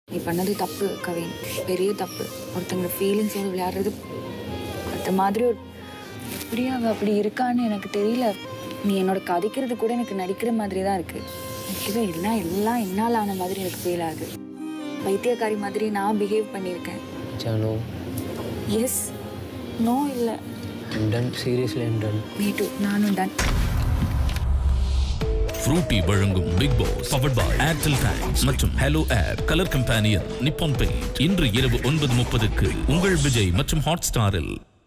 நீ பண்ணது தப்பு கவின் பெரிய தப்பு ஒருத்தங்க ஃபீலிங்ஸோடு விளையாடுறது அந்த மாதிரி ஒரு எப்படி அவ அப்படி இருக்கான்னு எனக்கு தெரியல நீ என்னோட கதைக்கிறது கூட எனக்கு நடிக்கிற மாதிரி தான் இருக்கு இது எல்லாம் எல்லாம் என்னால் ஆன மாதிரி எனக்கு ஃபீல் ஆகுது பைத்தியக்காரி மாதிரி நான் பிஹேவ் பண்ணியிருக்கேன் ஜானு எஸ் நோ இல்லை done seriously done me too நானும் டன் ஃப்ரூட்டி வழங்கும் Bigg Boss powered by Airtel thanks மற்றும் hello air colour companion Nippon paint இன்று இரவு ஒன்பது முப்பதுக்கு உங்கள் விஜய் மற்றும் ஹாட் ஸ்டாரில்